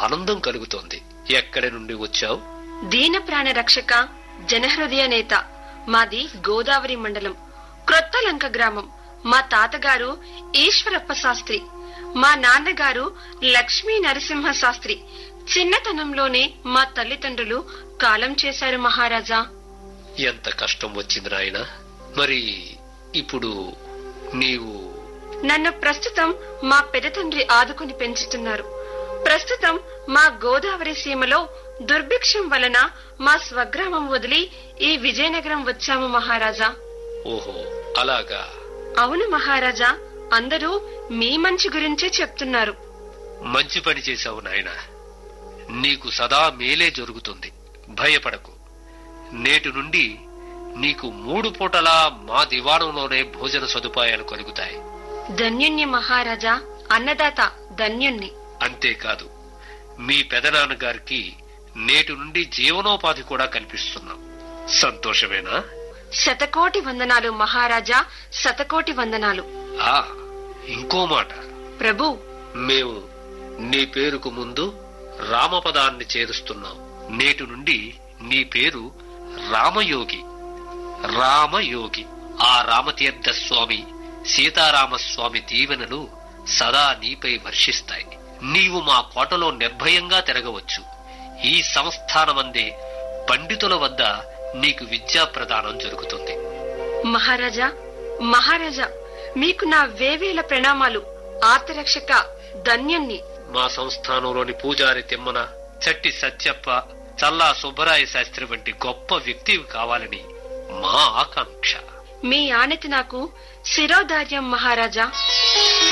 ఆనందం కలుగుతోంది ఎక్కడి నుండి వచ్చావు దీన ప్రాణ రక్షక జనహృదయ నేత మాది గోదావరి మండలం క్రొత్తలంక గ్రామం మా తాతగారు ఈశ్వరప్ప శాస్త్రి మా నాన్నగారు లక్ష్మీ నరసింహ శాస్త్రి చిన్నతనంలోనే మా తల్లిదండ్రులు కాలం చేశారు మహారాజా ఎంత కష్టం వచ్చింది నాయన మరి ఇప్పుడు నీవు నన్ను ప్రస్తుతం మా పెదతండ్రి ఆదుకుని పెంచుతున్నారు ప్రస్తుతం మా గోదావరి సీమలో దుర్భిక్షం వలన మా స్వగ్రామం వదిలి ఈ విజయనగరం వచ్చాము మహారాజా ఓహో అలాగా అవును మహారాజా అందరూ మీ మంచి గురించే చెప్తున్నారు మంచి పని చేశావు నాయన నీకు సదా మేలే జరుగుతుంది భయపడకు నేటి నుండి నీకు మూడు పూటలా మా దివాణంలోనే భోజన సదుపాయాలు కలుగుతాయి ధన్యుణ్ణి మహారాజా అన్నదాత ధన్యుణ్ణి అంతేకాదు మీ పెదనాన్నగారికి నేటి నుండి జీవనోపాధి కూడా కల్పిస్తున్నాం సంతోషమేనా శతకోటి వందనాలు మహారాజా శతకోటి వందనాలు ఆ ఇంకో మాట ప్రభు మేము నీ పేరుకు ముందు రామపదాన్ని చేరుస్తున్నాం నేటి నుండి నీ పేరు రామయోగి రామయోగి ఆ రామతీర్థ స్వామి సీతారామస్వామి దీవెనలు సదా నీపై వర్షిస్తాయి నీవు మా కోటలో నిర్భయంగా తిరగవచ్చు ఈ సంస్థానమందే పండితుల వద్ద నీకు విద్యా ప్రదానం జరుగుతుంది మహారాజా మహారాజా మీకు నా వేవేల ప్రణామాలు ఆర్తరక్షక ధన్యుణ్ణి మా సంస్థానంలోని పూజారి తిమ్మన చట్టి సత్యప్ప చల్లా సుబ్బరాయ శాస్త్రి వంటి గొప్ప వ్యక్తివి కావాలని మా ఆకాంక్ష మీ ఆనతి నాకు శిరోధార్యం మహారాజా